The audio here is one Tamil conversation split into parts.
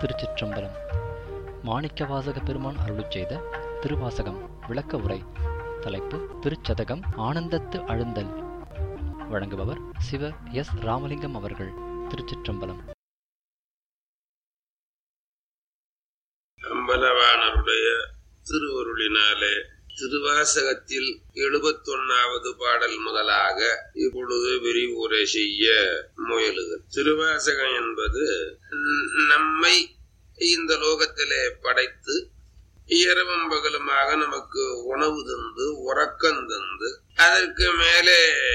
திருச்சிற்றம்பலம் மாணிக்கவாசக பெருமான் அருளுச் செய்த திருவாசகம் விளக்க உரை தலைப்பு திருச்சதகம் ஆனந்தத்து அழுந்தல் வழங்குபவர் சிவ எஸ் ராமலிங்கம் அவர்கள் திருச்சிற்றம்பலம் அம்பலவாணருடைய திருவருளினாலே திருவாசகத்தில் எழுபத்தொன்னாவது பாடல் முதலாக இப்பொழுது விரிவுரை செய்ய முயலுக திருவாசகம் என்பது ந- நம்மை இந்த லோகத்திலே படைத்து இரவும் பகலுமாக நமக்கு உணவு தந்து உறக்கம் தந்து அதற்கு மேலே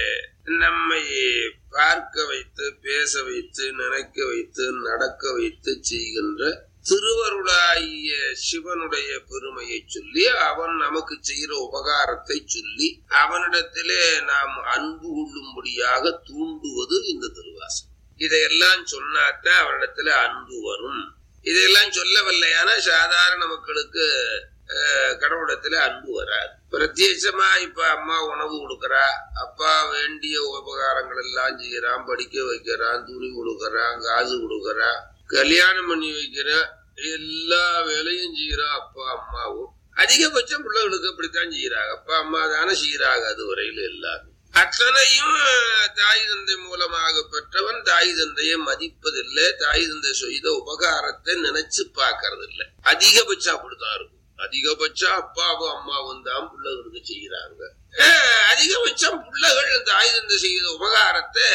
நம்மை பார்க்க வைத்து பேச வைத்து நினைக்க வைத்து நடக்க வைத்து செய்கின்ற திருவருளாகிய சிவனுடைய பெருமையை சொல்லி அவன் நமக்கு செய்கிற உபகாரத்தை சொல்லி அவனிடத்திலே நாம் அன்பு கொள்ளும்படியாக தூண்டுவது இந்த திருவாசகம் இதையெல்லாம் சொன்னாத்தான் அவனிடத்துல அன்பு வரும் இதையெல்லாம் சொல்லவில்லையான சாதாரண மக்களுக்கு அஹ், கடவுளிடத்துல அன்பு வராது பிரத்யட்சமா இப்ப அம்மா உணவு கொடுக்கறா அப்பா வேண்டிய உபகாரங்கள் எல்லாம் செய்யறான் படிக்க வைக்கிறான் துணி கொடுக்கறான் காசு கொடுக்கறான் கல்யாணம் பண்ணி வைக்கிறான் எல்லா வேலையும் செய்யறான் அப்பா அம்மாவும் அதிகபட்சம் பிள்ளைகளுக்கு அப்படித்தான் செய்யறாங்க அப்பா அம்மா தானே செய்யறாங்க அது வரையில எல்லாரும் அத்தனையும் தாய் தந்தை மூலமாக பெற்றவன் தாய் தந்தையை மதிப்பதில்லை தாய் தந்தை செய்த உபகாரத்தை நினைச்சு பார்க்கறது இல்லை அதிகபட்சம் அப்படித்தான் இருக்கும் அதிகபட்சம் அப்பாவும் அம்மாவும் தான் பிள்ளைகளுக்கு செய்யறாங்க அஹ் அதிகபட்சம் பிள்ளைகள் தாய் தந்தை செய்த உபகாரத்தை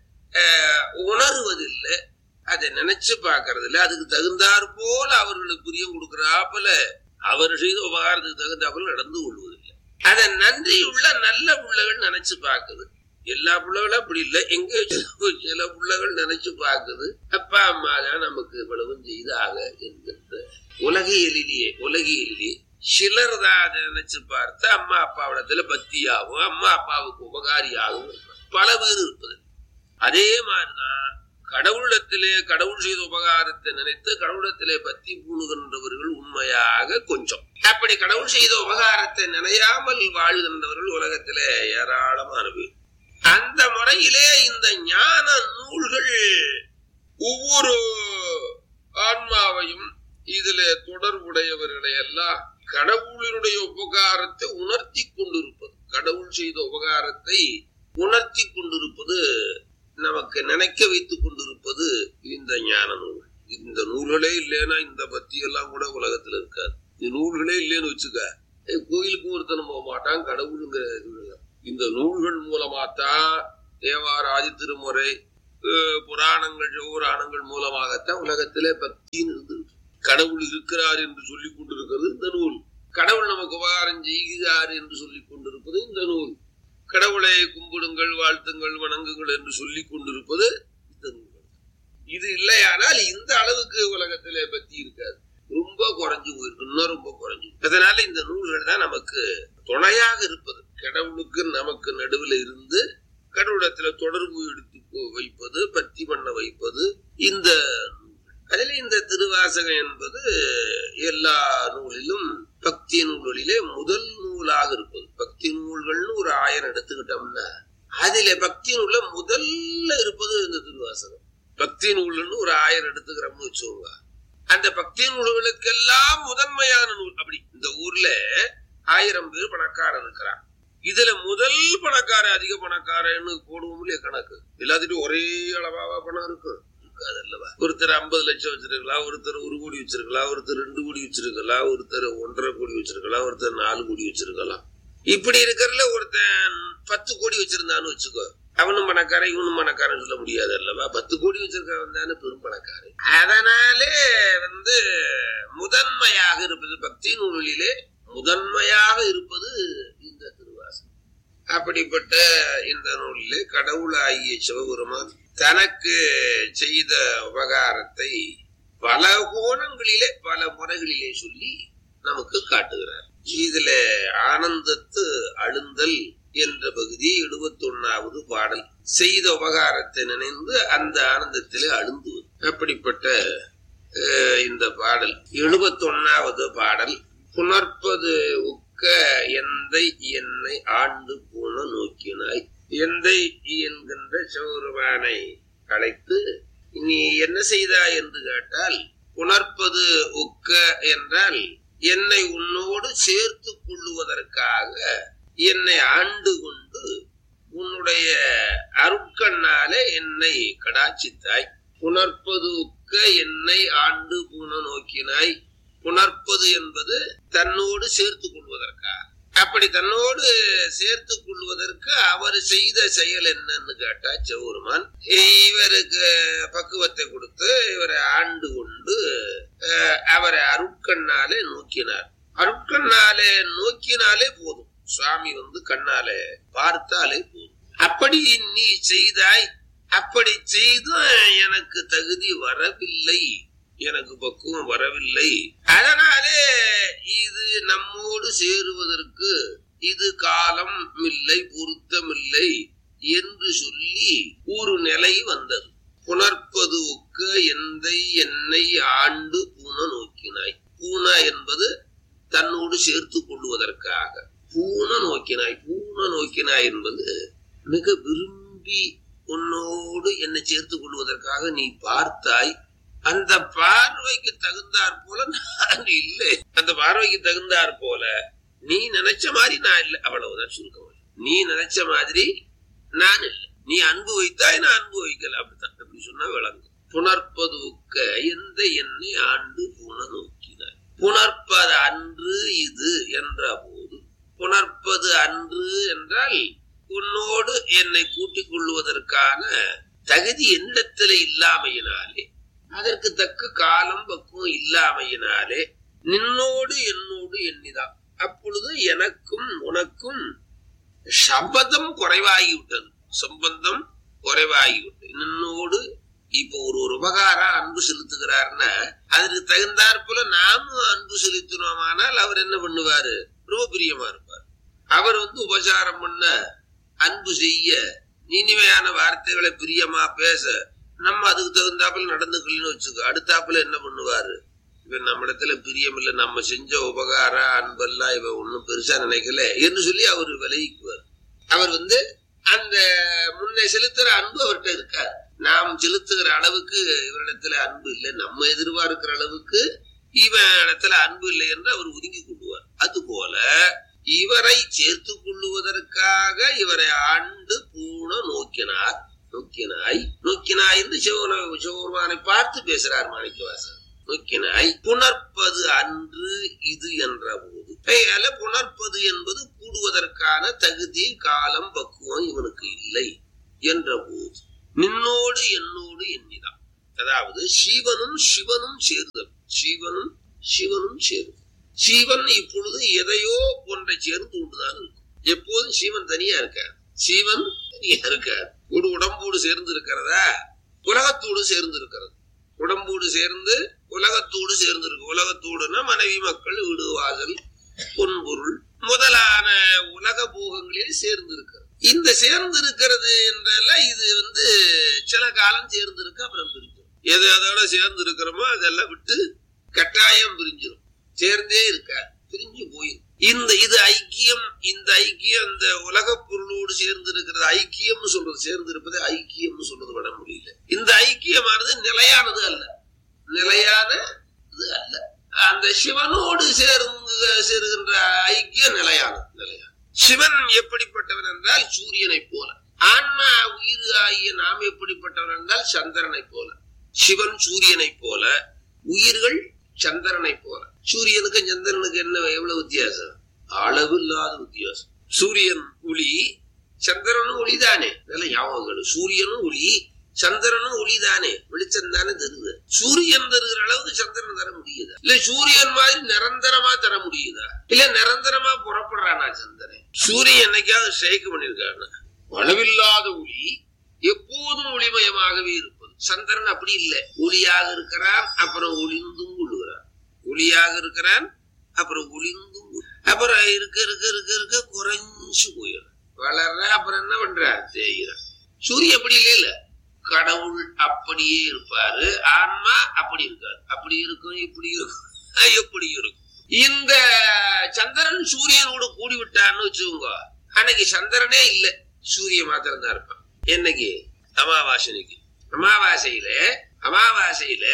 அஹ், உணர்வதில்லை அதை நினைச்சு பார்க்கறது இல்ல அதுக்கு தகுந்தாற் போல அவர்களுக்கு பிரியம் கொடுக்கறாப்புல அவர் செய்த உபகாரத்துக்கு தகுந்தாப்புல நடந்து கொள்வதில்லை அதை நன்றியுள்ள நல்ல பிள்ளைகள் நினைச்சு பார்க்குது எல்லா பிள்ளைகளும் அப்படி இல்லை எங்க சில சில பிள்ளைகள் நினைச்சு பார்க்குது அப்பா அம்மா தான் நமக்கு இவ்வளவும் செய்தாக என்கின்ற உலகியலிலேயே உலகியலிலேயே சிலர் தான் அதை நினைச்சு பார்த்து அம்மா அப்பாவிடத்துல பக்தியாகும் அம்மா அப்பாவுக்கு உபகாரியாகவும் இருப்பாங்க. பல பேர் இருப்பது அதே மாதிரிதான் கடவுளிடத்திலே கடவுள் செய்த உபகாரத்தை நினைத்து கடவுளிடத்திலே பத்தி பூணுகின்றவர்கள் உண்மையாக கொஞ்சம் அப்படி கடவுள் செய்த உபகாரத்தை நினையாமல் வாழ்கின்றவர்கள் உலகத்திலே ஏராளமான பேர் அந்த முறையிலே இந்த ஞான நூல்கள் ஒவ்வொரு ஆன்மாவையும் இதிலே தொடர்புடையவர்களை எல்லாம் கடவுளினுடைய உபகாரத்தை உணர்த்தி கொண்டிருப்பது கடவுள் செய்த உபகாரத்தை உணர்த்தி கொண்டிருப்பது நமக்கு நினைக்க வைத்துக் கொண்டிருப்பது இந்த ஞான நூல் இந்த நூல்களே இல்லைன்னா இந்த பத்தி எல்லாம் கூட உலகத்துல இருக்காது இந்த நூல்களே இல்லைன்னு வச்சுக்க ஏய், கோயிலுக்கு ஒருத்தன் போக மாட்டான் கடவுளுங்கிற இது இல்ல. இந்த நூல்கள் மூலமாத்தான் தேவார ஆதி திருமுறை அஹ், புராணங்கள் சிவபுராணங்கள் மூலமாகத்தான் உலகத்திலே பக்தின்னு இருந்துருக்கு கடவுள் இருக்கிறார் என்று சொல்லிக் கொண்டிருக்கிறது இந்த நூல் கடவுள் நமக்கு உபகாரம் செய்கிறார் என்று சொல்லிக் கொண்டிருப்பது இந்த நூல் கடவுளை கும்பிடுங்கள் வாழ்த்துங்கள் வணங்குங்கள் என்று சொல்லிக் கொண்டிருப்பது இந்த நூல்கள் இது இல்லையானால் இந்த அளவுக்கு உலகத்திலே பக்தி இருக்காது ரொம்ப குறைஞ்சு போயிருக்கு இன்னும் ரொம்ப குறைஞ்சு அதனால இந்த நூல்கள் தான் நமக்கு துணையாக இருப்பது கடவுளுக்கு நமக்கு நடுவில் இருந்து கடவுளத்துல தொடர்பு எடுத்து போ- வைப்பது பக்தி பண்ண வைப்பது இந்த நூல்கள் அதில் இந்த திருவாசகம் என்பது எல்லா நூலிலும் பக்தி நூல்களிலே முதல் நூலாக இருப்பது பக்தி நூல்கள்னு ஒரு ஆயிரம் எடுத்துக்கிட்டோம்னா அதிலே பக்தி நூல்ல முதல்ல இருப்பது இந்த திருவாசகம் பக்தி நூல்னு ஒரு ஆயிரம் எடுத்துக்கிறோம்னு வச்சுக்கோங்க அந்த பக்தி நூல்களுக்கெல்லாம் முதன்மையான நூல் அப்படி இந்த ஊர்ல ஆயிரம் பேர் பணக்காரன் இருக்கிறான் இதுல முதல் பணக்காரன் அதிக பணக்காரன்னு போடுவோம் இல்லையா கணக்கு எல்லாத்துட்டும் ஒரே அளவாவா பணம் இருக்கும் இருக்காது அல்லவா ஒருத்தர் ஐம்பது லட்சம் வச்சிருக்கலாம் ஒருத்தர் ஒரு கோடி வச்சிருக்கலாம் ஒருத்தர் ரெண்டு கோடி வச்சிருக்கலாம் ஒருத்தர் ஒன்றரை கோடி வச்சிருக்கலாம் ஒருத்தர் நாலு கோடி வச்சிருக்கலாம் இப்படி இருக்கிறதுல ஒருத்தன் பத்து கோடி வச்சிருந்தான்னு வச்சுக்கோ அவனும் பணக்காரன் இவனும் பணக்காரன் சொல்ல முடியாது அல்லவா பத்து கோடி வச்சிருக்கவன் தானே பெரும் பணக்காரன் அதனாலே வந்து முதன்மையாக இருப்பது பக்தி நூலிலே முதன்மையாக இருப்பது இந்த திருவாசகம் அப்படிப்பட்ட இந்த நூலிலே கடவுளாகிய சிவபெருமான் தனக்கு செய்த உபகாரத்தை பல கோணங்களிலே பல முறைகளிலே சொல்லி நமக்கு காட்டுகிறார் இதுல ஆனந்தத்து அழுந்தல் என்ற பகுதி எழுபத்தொன்னாவது பாடல் செய்த உபகாரத்தை நினைந்து அந்த ஆனந்தத்திலே அழுந்துவது அப்படிப்பட்ட அஹ், இந்த பாடல் எழுபத்தொன்னாவது பாடல் புணர்ப்பது உக்க எந்தை என்னை ஆண்டு போன நோக்கினாய் எந்தை என்கின்ற சிவபெருமானை அழைத்து நீ என்ன செய்தாய் என்று கேட்டால் உணர்ப்பது ஒக்க என்றால் என்னை உன்னோடு சேர்த்து கொள்ளுவதற்காக என்னை ஆண்டு கொண்டு உன்னுடைய அருட்கண்ணாலே என்னை கடாச்சித்தாய் புணர்ப்பது ஒக்க என்னை ஆண்டு பூன நோக்கினாய் புணர்ப்பது என்பது தன்னோடு சேர்த்து கொள்வதற்காக அப்படி தன்னோடு சேர்த்து கொள்வதற்கு அவர் செய்த செயல் என்னன்னு கேட்டா செவ்வருமான் இவருக்கு பக்குவத்தை கொடுத்து இவரை ஆண்டு கொண்டு அஹ், அவரை அருட்கண்ணாலே நோக்கினார் அருட்கண்ணாலே நோக்கினாலே போதும் சுவாமி வந்து கண்ணாலே பார்த்தாலே போதும் அப்படி நீ செய்தாய் அப்படி செய்தும் எனக்கு தகுதி வரவில்லை எனக்கு பக்குவம் வரவில்லை அதனாலே இது நம்மோடு சேருவதற்கு இது காலம் இல்லை பொருத்தமில்லை என்று சொல்லி ஒரு நிலை வந்தது புணர்ப்பது ஒக்க எந்தை என்னை ஆண்டு பூன நோக்கினாய் பூன என்பது தன்னோடு சேர்த்து கொள்வதற்காக பூன நோக்கினாய் பூன நோக்கினாய் என்பது மிக விரும்பி உன்னோடு என்னை சேர்த்து கொள்வதற்காக நீ பார்த்தாய் அந்த பார்வைக்கு தகுந்தாற் போல நான் இல்லை அந்த பார்வைக்கு தகுந்தாற் போல நீ நினைச்ச மாதிரி நான் இல்லை அவ்வளவுதான் சுருக்கம் நீ நினைச்ச மாதிரி நான் இல்லை நீ அன்பு வைத்தாய் நான் அன்பு வைக்கல அப்படித்தான் அப்படி சொன்னா விளங்கும் புணர்ப்பது ஒக்க எந்த என்னை ஆண்டு புன நோக்கினாய் புணர்ப்பது அன்று இது என்ற போது புணர்ப்பது அன்று என்றால் உன்னோடு என்னை கூட்டிக் கொள்வதற்கான தகுதி என்னிடத்துல இல்லாமையினாலே அதற்கு தக்க காலம் பக்குவம் இல்லாமையினாலே நின்னோடு என்னோடு எண்ணிதான் அப்பொழுது எனக்கும் உனக்கும் சம்பந்தம் குறைவாகிவிட்டது சம்பந்தம் குறைவாகிவிட்டது நின்னோடு இப்போ ஒரு ஒரு உபகாரம் அன்பு செலுத்துகிறார்னா அதற்கு தகுந்தாற் போல நாமும் அன்பு செலுத்தினோமானால் அவர் என்ன பண்ணுவாரு ரொம்ப பிரியமா இருப்பார் அவர் வந்து உபசாரம் பண்ண அன்பு செய்ய இனிமையான வார்த்தைகளை பிரியமா பேச நம்ம அதுக்கு தகுந்தாப்புல நடந்துக்கலன்னு வச்சுக்கோ அடுத்தாப்புல என்ன பண்ணுவாரு இவன் நம்மிடத்துல பிரியம் இல்ல நம்ம செஞ்ச உபகாரம் அன்பெல்லாம் இவன் ஒண்ணும் பெருசா நினைக்கல என்று சொல்லி அவர் விலகிக்குவார் அவர் வந்து அந்த முன்னை செலுத்துற அன்பு அவர்கிட்ட இருக்காது நாம் செலுத்துகிற அளவுக்கு இவரிடத்துல அன்பு இல்லை நம்ம எதிர்பார்க்கிற அளவுக்கு இவன் இடத்துல அன்பு இல்லை என்று அவர் ஒதுங்கி கொள்வார் அது போல இவரை சேர்த்து கொள்ளுவதற்காக இவரை ஆண்டு பூண நோக்கினார் நோக்கினாய் நோக்கினாய் என்று சிவன சிவபெருமானை பார்த்து பேசுறார் மாணிக்கவாசன் நோக்கினாய் புணர்ப்பது அன்று இது என்ற போது கையால புணர்ப்பது என்பது கூடுவதற்கான தகுதி காலம் பக்குவம் இவனுக்கு இல்லை என்ற போது நின்னோடு என்னோடு எண்ணிதான் அதாவது சிவனும் சிவனும் சேருதல் சிவனும் சிவனும் சேரும் சிவன் இப்பொழுது எதையோ ஒன்றை சேர்ந்து கொண்டுதான் இருக்கும் எப்போதும் சிவன் தனியா இருக்கார் சிவன் தனியா இருக்கார் ஒரு உடம்போடு சேர்ந்து இருக்கிறதா உலகத்தோடு சேர்ந்து இருக்கிறது உடம்போடு சேர்ந்து உலகத்தோடு சேர்ந்து இருக்கு உலகத்தோடுனா மனைவி மக்கள் வீடு வாசல் பொன்பொருள் முதலான உலக போகங்களில் சேர்ந்து இருக்கிறது இந்த சேர்ந்து இருக்கிறது என்றெல்லாம் இது வந்து சில காலம் சேர்ந்து இருக்கு அப்புறம் பிரிஞ்சிடும் எது அதோட சேர்ந்து இருக்கிறோமோ அதெல்லாம் விட்டு கட்டாயம் பிரிஞ்சிடும் சேர்ந்தே இருக்காது பிரிஞ்சு போயிடும் இந்த இது ஐக்கியம் இந்த ஐக்கியம் இந்த உலக பொருளோடு சேர்ந்து இருக்கிறது ஐக்கியம்னு சொல்றது சேர்ந்து இருப்பது ஐக்கியம்னு சொல்றது விட முடியல இந்த ஐக்கியமானது நிலையானது அல்ல நிலையான இது அல்ல அந்த சிவனோடு சேர்ந்து சேருகின்ற ஐக்கியம் நிலையானது நிலையான சிவன் எப்படிப்பட்டவன் என்றால் சூரியனை போல ஆன்மா உயிர் ஆகிய நாம் எப்படிப்பட்டவன் என்றால் சந்திரனை போல சிவன் சூரியனை போல உயிர்கள் சந்திரனை போல சூரியனுக்கு சந்திரனுக்கு என்ன எவ்வளவு வித்தியாசம் அளவில்லாத வித்தியாசம் சூரியன் ஒளி சந்திரனும் ஒளிதானே இதெல்லாம் ஞாபகம் சூரியனும் ஒளி சந்திரனும் ஒளிதானே வெளிச்சம் தானே தருது சூரியன் தருகிற அளவுக்கு சந்திரன் தர முடியுதா இல்ல சூரியன் மாதிரி நிரந்தரமா தர முடியுதா இல்ல நிரந்தரமா புறப்படுறானா சந்திரன் சூரியன் என்னைக்காவது ஸ்ட்ரைக் பண்ணிருக்காங்க அளவில்லாத ஒளி எப்போதும் ஒளிமயமாகவே இருப்பது சந்திரன் அப்படி இல்லை ஒளியாக இருக்கிறான் அப்புறம் ஒளிந்தும் கொள்ளுகிறான் ஒளியாக இருக்கிறான் அப்புறம் ஒளிந்தும் கொள்~ அப்புறம் இருக்க இருக்க இருக்க இருக்க குறைஞ்சு போயிடும் வளர்ற அப்புறம் என்ன பண்றான் தேய்கிறான் சூரியன் அப்படி இல்ல கடவுள் அப்படியே இருப்பாரு ஆன்மா அப்படி இருக்காது அப்படி இருக்கும் இப்படி இருக்கும் எப்படி இருக்கும் இந்த சந்திரன் சூரியனோட கூடி விட்டான்னு வச்சுக்கோங்க அன்னைக்கு சந்திரனே இல்ல சூரியன் மாத்திரம் தான் இருப்பான் என்னைக்கு அமாவாசனைக்கு அமாவாசையில அமாவாசையில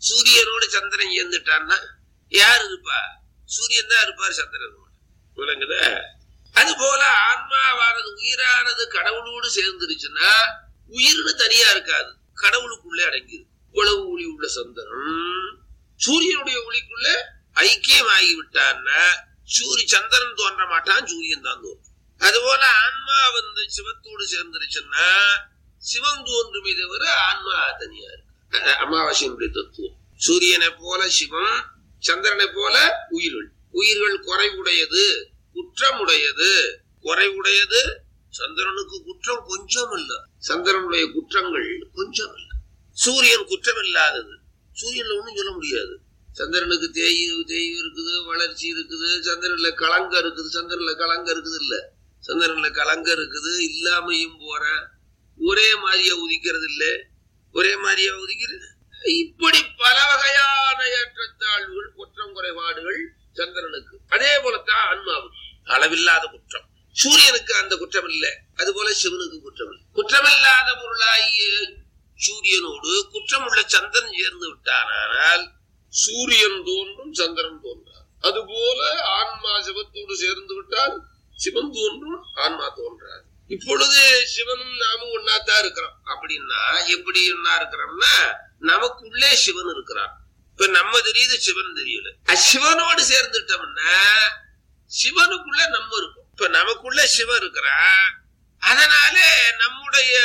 சூரியனோட சந்திரன் சேர்ந்துட்டான்னா யார் இருப்பா சூரியன் தான் இருப்பார் சந்திரன் விளங்குத அது போல ஆன்மாவானது உயிரானது கடவுளோடு சேர்ந்துருச்சுன்னா உயிர்னு தனியா இருக்காது கடவுளுக்குள்ளே அடங்கியிருக்கு உழவு ஒளி உள்ள சந்திரன் சூரியனுடைய ஒளிக்குள்ள ஐக்கியமாகி விட்டான்னா சூரிய சந்திரன் தோன்ற மாட்டான் சூரியன் தான் தோன்றும் அதுபோல ஆன்மா வந்து சிவத்தோடு சேர்ந்துருச்சுன்னா சிவம் தோன்றுமே தவிர ஆன்மா தனியா இருக்கு அஹ் அமாவாசையினுடைய தத்துவம் சூரியனை போல சிவம் சந்திரனை போல உயிர்கள் உயிர்கள் குறைவுடையது குற்றமுடையது குறைவுடையது சந்திரனுக்கு குற்றம் கொஞ்சம் இல்ல சந்திரனுடைய குற்றங்கள் கொஞ்சம் இல்ல சூரியன் குற்றம் இல்லாதது சூரியன்ல ஒண்ணும் சொல்ல முடியாது சந்திரனுக்கு தேய்வு தேய்வு இருக்குது வளர்ச்சி இருக்குது சந்திரன்ல களங்கம் இருக்குது சந்திரன்ல களங்கம் இருக்குது இல்ல சந்திரன்ல களங்கம் இருக்குது இல்லாமையும் போற ஒரே மாதிரியா உதிக்கிறது இல்ல ஒரே மாதிரியா உதிக்கிறது இப்படி பல வகையான ஏற்றத்தாழ்வுகள் குற்றம் குறைபாடுகள் சந்திரனுக்கு அதே போலத்தான் ஆன்மாவுக்கு அளவில்லாத குற்றம் சூரியனுக்கு அந்த குற்றம் இல்லை அதுபோல சிவனுக்கு குற்றம் இல்லை குற்றமில்லாத பொருளாகிய சூரியனோடு குற்றமுள்ள சந்திரன் சேர்ந்து விட்டானால் சூரியன் தோன்றும் சந்திரன் தோன்றார் அதுபோல ஆன்மா சிவத்தோடு சேர்ந்து விட்டால் சிவன் தோன்றும் ஆன்மா தோன்றார் இப்பொழுது சிவனும் நாமும் ஒன்னாத்தான் இருக்கிறோம் அப்படின்னா எப்படி ஒன்னா இருக்கிறோம்னா நமக்குள்ளே சிவன் இருக்கிறான் இப்ப நம்ம தெரியுது சிவன் தெரியல சிவனோடு சேர்ந்துட்டோம்னா சிவனுக்குள்ள நம்ம இருக்கும் இப்ப நமக்குள்ள சிவன் இருக்கிறான் அதனால நம்முடைய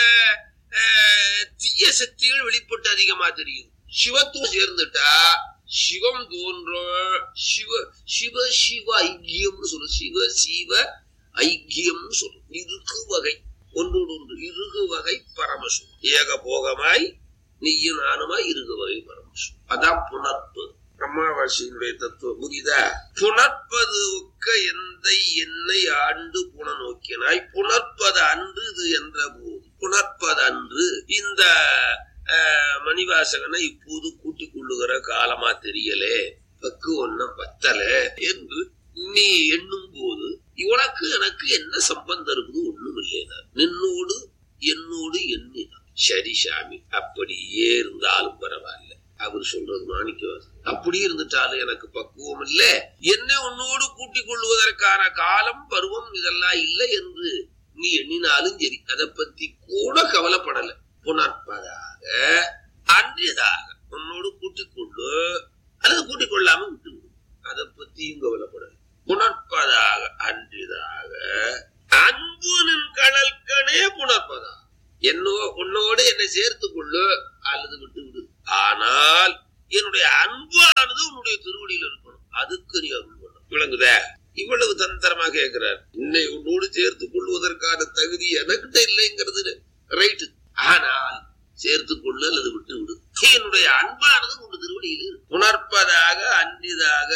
அஹ், தீய சக்திகள் வெளிப்பட்டு அதிகமா தெரியுது சிவத்தும் சேர்ந்துட்டா சிவம் தோன்றும் சிவ சிவ சிவ ஐக்கியம்னு சொல்லு சிவ சிவ ஐக்கியம்னு சொல்லு இருக்கு வகை ஒன்றோடு ஒன்று இருகு வகை பரமசு ஏக போகமாய் நீயும் நானுமாய் இருகு வகை பரமசு அதான் புணர்ப்பு அமாவாசையினுடைய தத்துவம் புரியுதா புணர்ப்பது ஒக்க எந்தை என்னை ஆண்டு புன நோக்கினாய் புணர்ப்பது அன்று இது என்ற போது புணர்ப்பது அன்று இந்த அஹ், மணிவாசகனை இப்போது கூட்டிக் கொள்ளுகிற காலமா தெரியலே பக்கு ஒன்னும் பத்தல என்று நீ எண்ணும் போது உனக்கு எனக்கு என்ன சம்பந்தம் இருக்குது ஒண்ணும் இல்லைனா நின்னோடு என்னோடு எண்ணிதான் சரி சாமி அப்படியே இருந்தாலும் பரவாயில்ல அவர் சொல்றது மாணிக்கவாசன் அப்படி இருந்துட்டாலும் எனக்கு பக்குவம் இல்ல என்னை உன்னோடு கூட்டிக் கொள்வதற்கான காலம் பருவம் இதெல்லாம் இல்லை என்று நீ எண்ணினாலும் சரி அதை பத்தி கூட கவலைப்படல புணர்ப்பதாக அன்றியதாக உன்னோடு கூட்டிக் கொள்ளு அல்லது கூட்டிக் கொள்ளாம விட்டு விடு அதை பத்தியும் கவலைப்படல புணர்ப்பதாக அன்றிதாக அன்புனின் கடல்கனே புணர்ப்பதா என்னோ உன்னோடு என்னை சேர்த்துக் கொள்ளு அல்லது விட்டு விடு ஆனால் என்னுடைய அன்பானது உன்னுடைய திருவடியில் இருக்கணும் அதுக்கு நீ அருள் பண்ணணும் விளங்குதா இவ்வளவு தந்திரமா கேட்கிறார் என்னை உன்னோடு சேர்த்துக் கொள்வதற்கான தகுதி எனக்கிட்ட இல்லைங்கிறது ரைட்டு ஆனால் சேர்த்துக் கொள்ளு அல்லது விட்டு விடு என்னுடைய அன்பானது உன் திருவடியில் இருக்கு புணர்ப்பதாக அன்றிதாக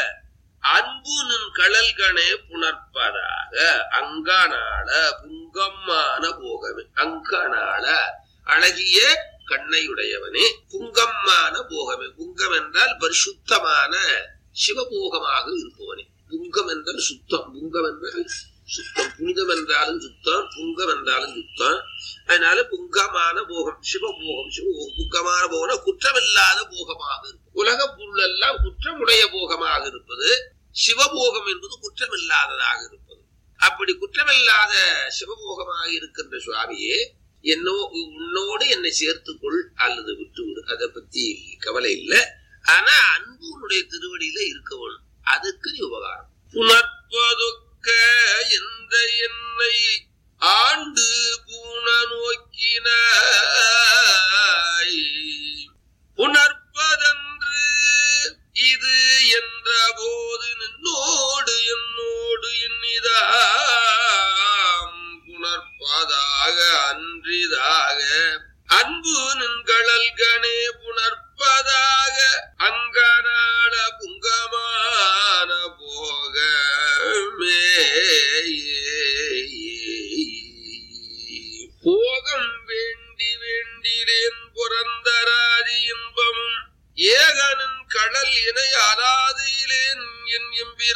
அன்பு நின் கடல்கனே புணர்ப்பதாக அங்கானால புங்கம்மான போகமே அங்கானால அழகிய கண்ணையுடையவனே புங்கம்மான போகமே புங்கம் என்றால் பரிசுத்தமான சிவபோகமாக இருப்பவனே புங்கம் என்றால் சுத்தம் புங்கம் என்றால் சுத்தம் புனிதம் என்றாலும் சுத்தம் புங்கம் என்றாலும் சுத்தம் அதனால புங்கமான போகம் சிவபோகம் சிவபோகம் புங்கமான போகம் குற்றமில்லாத போகமாக இருக்கும் உலக பொருள் எல்லாம் குற்றமுடைய போகமாக இருப்பது சிவபோகம் என்பது குற்றமில்லாததாக இருப்பது அப்படி குற்றமில்லாத சிவபோகமாக இருக்கின்ற சுவாமியே என்னோ உன்னோடு என்னை சேர்த்துக்கொள் அல்லது விட்டுவிடு அதை பத்தி கவலை இல்லை ஆனா அன்பு உன்னுடைய திருவடியில இருக்க வேணும் அதுக்கு நீ உபகாரம் புணர்ப்பதொக்க எந்த என்னை ஆண்டு பூண நோக்கினாய் உணர்ப்பதன்று இது என்ற போது நின்னோடு என்னோடு எண்ணிதாம் புணர்ப்பதாக அன்றிதாக அன்பு நின்களல்கனே புணர்ப்பதாக அங்கனாட புங்கமான போகமே போகம் வேண்டி வேண்டினேன் புறந்தராதி இன்பமும் ஏகனின் கடல் இணை அலாதியிலேன் என்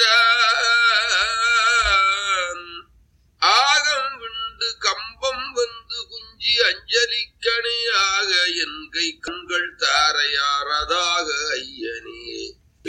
எம்பிரான் ஆகம் விண்டு கம்பம் வந்து குஞ்சி அஞ்சலிக்கணையாக என் கை கண்கள் தாரையாரதாக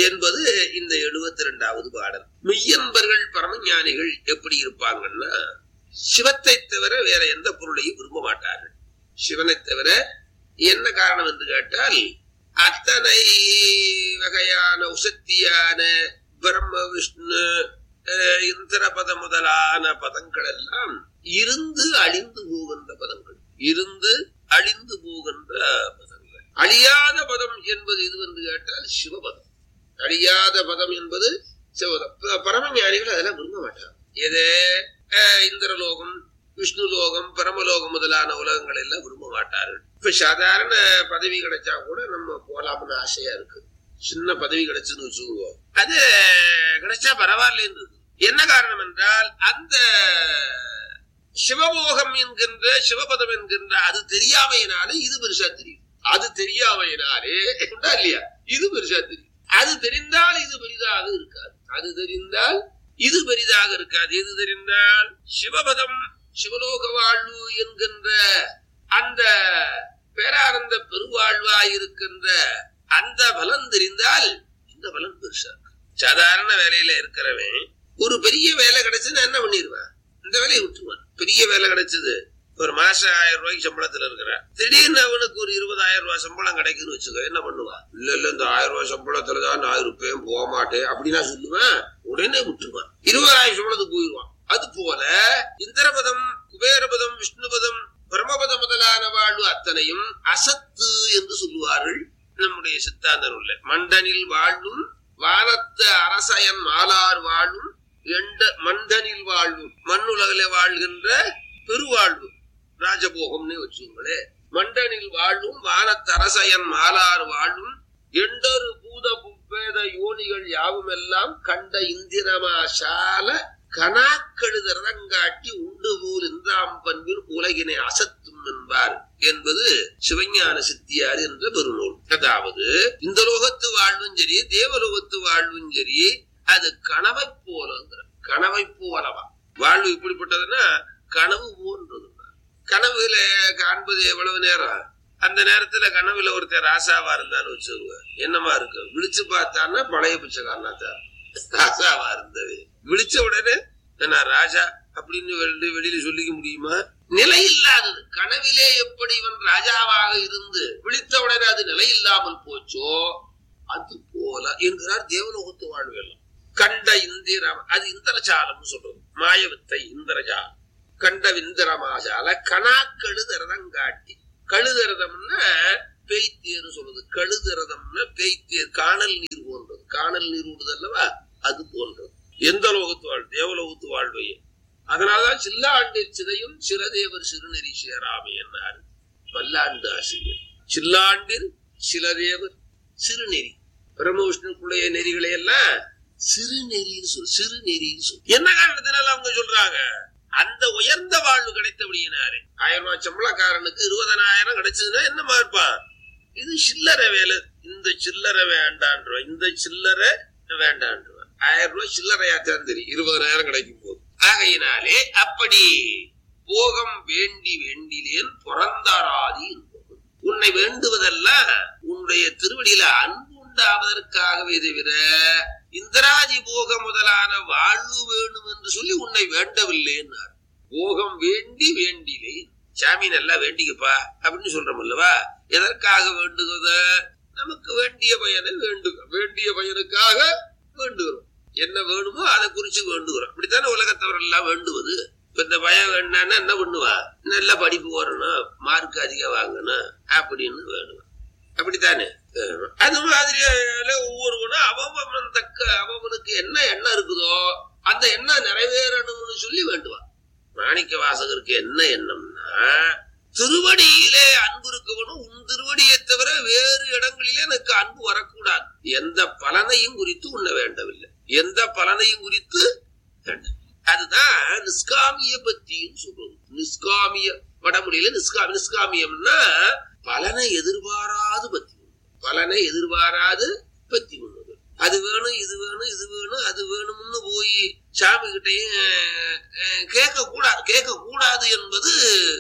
என்பது இந்த எழுபத்தி ரெண்டாவது பாடல் மெய்யன்பர்கள் பரமஞானிகள் எப்படி இருப்பாங்கன்னா சிவத்தை தவிர வேற எந்த பொருளையும் விரும்ப மாட்டார்கள் சிவனை தவிர என்ன காரணம் என்று கேட்டால் அத்தனை வகையான உசத்தியான பிரம்ம விஷ்ணு அஹ், இந்திர பதம் முதலான பதங்கள் எல்லாம் இருந்து அழிந்து போகின்ற பதங்கள் இருந்து அழிந்து போகின்ற பதங்கள் அழியாத பதம் என்பது எது என்று கேட்டால் சிவபதம் அழியாத பதம் என்பது சிவபதம் ப- பரமஞானிகள் அதெல்லாம் விரும்ப மாட்டாங்க எது அஹ், இந்திரலோகம் விஷ்ணு லோகம் பரமலோகம் முதலான உலகங்கள் எல்லாம் விரும்ப மாட்டார்கள் இப்ப சாதாரண பதவி கிடைச்சா கூட நம்ம போலாம்னு ஆசையா இருக்கு சின்ன பதவி கிடைச்சுன்னு வச்சுக்குவோம் அது கிடைச்சா பரவாயில்லைன்னு இருக்கு. என்ன காரணம் என்றால் அந்த சிவபோகம் என்கின்ற சிவபதம் என்கின்ற அது தெரியாமையினாலே இது பெருசா தெரியும் அது தெரியாமையினாலே உண்டா இல்லையா இது பெருசா தெரியும் அது தெரிந்தால் இது பெரிதாக இருக்காது அது தெரிந்தால் இது பெரிதாக இருக்காது எது தெரிந்தால் சிவபதம் சிவலோக வாழ்வு என்கின்ற அந்த பேரானந்த பெருவாழ்வாய் இருக்கின்ற அந்த பலன் தெரிந்தால் இந்த பலன் பெருசா இருக்கு சாதாரண வேலையில இருக்கிறவன் ஒரு பெரிய வேலை கிடைச்சுன்னா என்ன பண்ணிடுவான் இந்த வேலையை விட்டுருவான் பெரிய வேலை கிடைச்சது ஒரு மாசம் ஆயிரம் ரூபாய்க்கு சம்பளத்துல இருக்கிறான் திடீர்னு அவனுக்கு ஒரு இருபதாயிரம் ரூபாய் சம்பளம் கிடைக்குன்னு வச்சுக்கோ என்ன பண்ணுவான் இல்ல இல்ல இந்த ஆயிரம் ரூபாய் சம்பளத்துல தான் நான் இருப்பேன் போக மாட்டேன் அப்படின்னா சொல்லுவேன் உடனே விட்டுருவான் இருபதாயிரம் சம்பளத்துக்கு போயிடுவான் அது போல இந்திரபதம் குபேரபதம் விஷ்ணுபதம் பிரம்மபதம் முதலான வாழ்வு அத்தனையும் அசத்து என்று சொல்லுவார்கள் நம்முடைய சித்தாந்த நூல்ல மண்டனில் வாழும் வானத்து அரசயன் மாலார் வாழும் எண்ட மண்டனில் வாழும் மண்ணுலகிலே வாழ்கின்ற பெருவாழ்வு ராஜபோகம்னே வச்சுங்களே மண்டனில் வாழும் வானத்தரசயன் மாலார் வாழும் எண்டொரு பூத புப்பேத யோனிகள் யாவுமெல்லாம் கண்ட இந்திரமா சால கனாக்கெழுதரங்காட்டி உண்டு போல் இந்தாம் பண்பில் உலகினை அசத்தும் என்பார் என்பது சிவஞான சித்தியார் என்ற பெருநூல் அதாவது இந்த லோகத்து வாழ்வும் சரி தேவலோகத்து வாழ்வும் சரி அது கனவை போலங்கிற கனவை போலவா வாழ்வு இப்படிப்பட்டதுன்னா கனவு போன்றது கனவுல காண்பது எவ்வளவு நேரம் அந்த நேரத்துல கனவுல ஒருத்தர் ராசாவா இருந்தான்னு வச்சுருவேன் என்னமா இருக்கு விழிச்சு பார்த்தான்னா பழைய பிச்சைக்காரனா தான் ராசாவா இருந்தது விழிச்ச உடனே நான் ராஜா அப்படின்னு வெளி- வெளியில சொல்லிக்க முடியுமா நிலை இல்லாதது கனவிலே எப்படி இவன் ராஜாவாக இருந்து விழித்த உடனே அது நிலை இல்லாமல் போச்சோ அது போல என்கிறார் தேவலோகத்து வாழ்வெல்லாம் கண்ட இந்திரம் அது இந்திரஜாலம் சொல்றது மாயவித்தை இந்திரஜாலம் கண்ட விந்திரமாஜால கணா கழுதரதங்காட்டி கழுதரதம்னா பெய்த்தேர்னு சொல்றது கழுதரதம்னா பெய்த்தேர் காணல் நீர் போன்றது காணல் நீர் விடுது அல்லவா அது போன்றது எந்த லோகத்து வாழ் தேவலோகத்து வாழ்வையே அதனாலதான் சில்லாண்டில் சிதையும் சிறதேவர் சிறுநெறி சேராமை என்னார் பல்லாண்டு ஆசிரியர் சில்லாண்டில் சிலதேவர் சிறுநெறி பிரம்மவிஷ்ணுக்குள்ளைய நெறிகளை எல்லாம் சிறுநெறின்னு சொல் சிறுநெறின்னு சொல் என்ன காரணத்தினால அவங்க சொல்றாங்க அந்த உயர்ந்த வாழ்வு கிடைத்தபடியினாரே ஆயிரம் ரூபாய் சம்பளக்காரனுக்கு இருபதனாயிரம் கிடைச்சதுன்னா என்னமா இருப்பான் இது சில்லறை வேலை இந்த சில்லறை வேண்டான்றோம் இந்த சில்லறை வேண்டான்றோம் ஆயிரம் ரூபாய் சில்லறையாத்தான் தெரியும் இருபதனாயிரம் கிடைக்கும் போது ஆகையினாலே அப்படி போகம் வேண்டி வேண்டிலேன் பிறந்தாராதி என்பது. உன்னை வேண்டுவதெல்லாம் உன்னுடைய திருவடியில அன்பு உண்டாவதற்காகவே தவிர இந்திராதி போகம் முதலான வாழ்வு வேணும் என்று சொல்லி உன்னை வேண்டவில்லை என்றார் போகம் வேண்டி வேண்டிலேன் சாமி நல்லா வேண்டிக்கப்பா அப்படின்னு சொல்றோம் அல்லவா எதற்காக வேண்டுகிறத நமக்கு வேண்டிய பயனை வேண்டுக வேண்டிய பயனுக்காக வேண்டுகிறோம் என்ன வேணுமோ அதை குறிச்சு வேண்டுகிறோம் அப்படித்தானே உலகத்தவர் எல்லாம் வேண்டுவது இப்ப இந்த பயம் வேண்டான்னா என்ன பண்ணுவா நல்ல படிப்பு வரணும் மார்க் அதிகம் வாங்கணும் அப்படின்னு வேணுவான் அப்படித்தானே அஹ் அது மாதிரி ஒவ்வொருவனும் அவன் தக்க அவனுக்கு என்ன எண்ணம் இருக்குதோ அந்த எண்ணம் நிறைவேறணும்னு சொல்லி வேண்டுவான் மாணிக்க வாசகருக்கு என்ன எண்ணம்னா திருவடியிலே அன்பு இருக்கவனும் உன் திருவடியை தவிர வேறு இடங்களிலே எனக்கு அன்பு வரக்கூடாது எந்த பலனையும் குறித்து உண்ண வேண்டவில்லை எந்த பலனையும் குறித்து வேண்டாம் அதுதான் நிஷ்காமிய பத்தின்னு சொல்றது நிஷ்காமிய வடமொழியில நிஷ்காமி நிஷ்காமியம்னா பலனை எதிர்பாராது பத்தி பலனை எதிர்பாராது பத்தி ஒண்ணுது அது வேணும் இது வேணும் இது வேணும் அது வேணும்னு போய் சாமி கிட்டையும் கேட்க கூடாது கேட்க கூடாது என்பது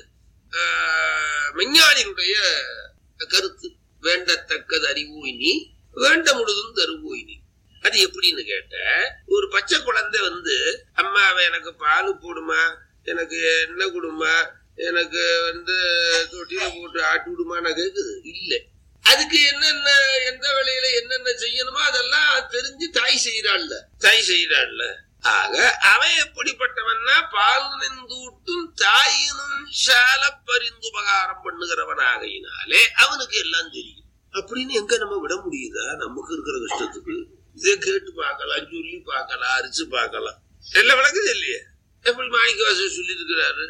அஹ், விஞ்ஞானிகளுடைய கருத்து வேண்டத்தக்கது அறிவோய் நீ வேண்ட முழுதும் தருவோய் நீ அது எப்படின்னு கேட்ட ஒரு பச்சை குழந்தை வந்து அம்மாவை எனக்கு பால் போடுமா எனக்கு என்ன கொடுமா எனக்கு வந்து தொட்டியில போட்டு ஆட்டி விடுமான்னு கேக்குது இல்ல அதுக்கு என்னென்ன எந்த வேலையில என்னென்ன செய்யணுமோ அதெல்லாம் தெரிஞ்சு தாய் செய்யறாள்ல தாய் செய்யறாள்ல ஆக அவன் எப்படிப்பட்டவன்னா பால் நின்றூட்டும் தாயினும் சால பரிந்து உபகாரம் பண்ணுகிறவனாகையினாலே அவனுக்கு எல்லாம் தெரியும் அப்படின்னு எங்க நம்ம விட முடியுதா நமக்கு இருக்கிற கஷ்டத்துக்கு இதை கேட்டு பார்க்கலாம் சொல்லி பார்க்கலாம் அரிச்சு பார்க்கலாம் எல்லாம் விளக்குது இல்லையே எப்படி மாணிக்கவாசர் சொல்லி இருக்கிறாரு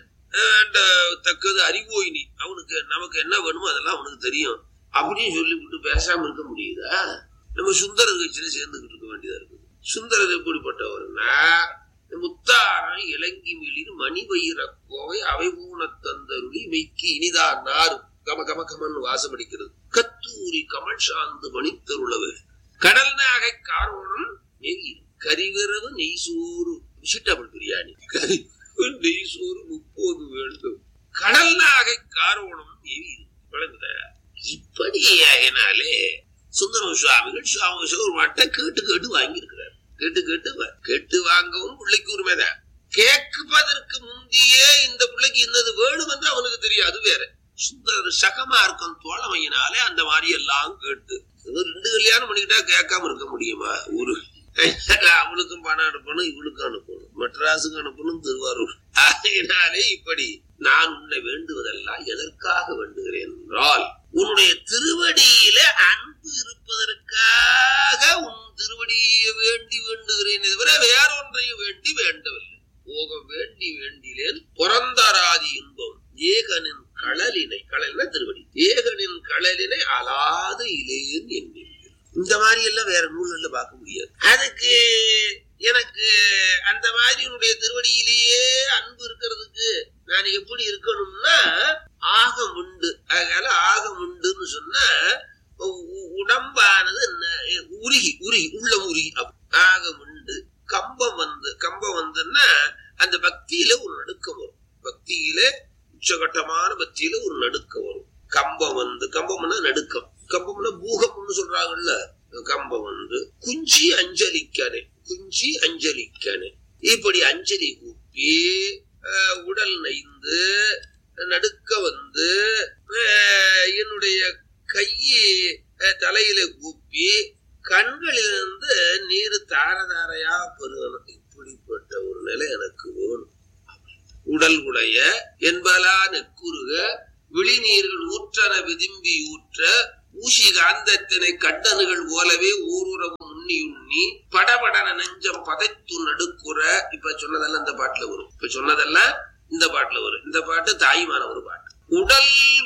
தக்கது அறிவோயினி அவனுக்கு நமக்கு என்ன வேணுமோ அதெல்லாம் அவனுக்கு தெரியும் அப்படின்னு சொல்லிவிட்டு பேசாம இருக்க முடியுதா நம்ம சுந்தரர் கட்சியில சேர்ந்துகிட்டு இருக்க வேண்டியதா இருக்குது சுந்தரர் எப்படிப்பட்டவர்னா முத்தாரம் இலங்கி மிளிர் மணி வயிற கோவை அவை ஊன தந்தருளி மெய்க்கு இனிதான் நாறு கம கம கமன் வாசமடிக்கிறது கத்தூரி கமல் சார்ந்து மணித்தருளவு கடல் நாகை காரோணம் நெய் கரிவிரவு நெய்சோறு வெஜிடபிள் பிரியாணி கறி நெய்சோறு முப்பது வேண்டும் கடல் நாகை காரோணம் நெய் விளங்குத இப்படி ஆகினாலே சுந்தரம் சுவாமிகள் சுவாமி சிவருமாட்ட கேட்டு கேட்டு வாங்கியிருக்கிறார் கேட்டு கேட்டு கேட்டு வாங்கவும் பிள்ளைக்கு உரிமைதான் கேட்பதற்கு முந்தையே இந்த பிள்ளைக்கு இன்னது வேணும் என்று அவனுக்கு தெரியும் அது வேற சுந்தர சகமா இருக்கும் தோழமையினாலே அந்த மாதிரி எல்லாம் கேட்டு ரெண்டு கல்யாணம் பண்ணிக்கிட்டா கேட்காம இருக்க முடியுமா ஒரு அவளுக்கும் பணம் அனுப்பணும் இவளுக்கும் அனுப்பணும் மெட்ராஸுக்கு அனுப்பணும் திருவாரூர் ஆகையினாலே இப்படி நான் உன்னை வேண்டுவதெல்லாம் எதற்காக வேண்டுகிறேன் என்றால் உன்னுடைய திருவடியில அன்பு இருப்பதற்காக உன் திருவடியை வேண்டி வேண்டுகிறேன் தவிர வேற ஒன்றையும் வேண்டி வேண்டவில்லை போக வேண்டி வேண்டிலேன் புறந்தராதி இன்பம் ஏகனின் களலினை களல்னா திருவடி ஏகனின் களலினை அலாது இலேன் என்பேன் இந்த மாதிரி எல்லாம் வேற நூல்கள்ல பார்க்க முடியாது அதுக்கு எனக்கு அந்த மாதிரி உன்னுடைய திருவடியிலேயே அன்பு இருக்கிறதுக்கு நான் எப்படி இருக்கணும்னா ஆகம் உண்டு அதனால ஆகம் உண்டுன்னு சொன்னா உடம்பானது உருகி உருகி உள்ள உருகி ஆகம் உண்டு கம்பம் வந்து கம்பம் வந்துன்னா அந்த பக்தியில ஒரு நடுக்கம் வரும் பக்தியில உச்சகட்டமான பக்தியில ஒரு நடுக்கம் வரும் கம்பம் வந்து கம்பம்னா நடுக்கம் கம்பம்னா பூகம்னு சொல்றாங்கல்ல கம்பம் வந்து குஞ்சி அஞ்சலிக்கனே குஞ்சி அஞ்சலிக்கனே இப்படி அஞ்சலி கூப்பி உடல் நைந்து நடுக்க வந்து என்னுடைய கையை தலையில கூப்பி கண்களிலிருந்து நீர் தார தாரையா பெருகணும் இப்படிப்பட்ட ஒரு நிலை எனக்கு வேணும் உடல் உடைய என்பலா நெக்குருக விழிநீர்கள் ஊற்றன விதும்பி ஊற்ற ஊசி காந்தத்தினை கண்டனுகள் போலவே ஊருறவு உண்ணி உண்ணி படபடன நெஞ்சம் பதைத்து நடுக்குற இப்ப சொன்னதெல்லாம் இந்த பாட்டுல வரும் இப்ப சொன்னதெல்லாம் இந்த பாட்டுல வரும் இந்த பாட்டு தாய்மான ஒரு பாட்டு உடல்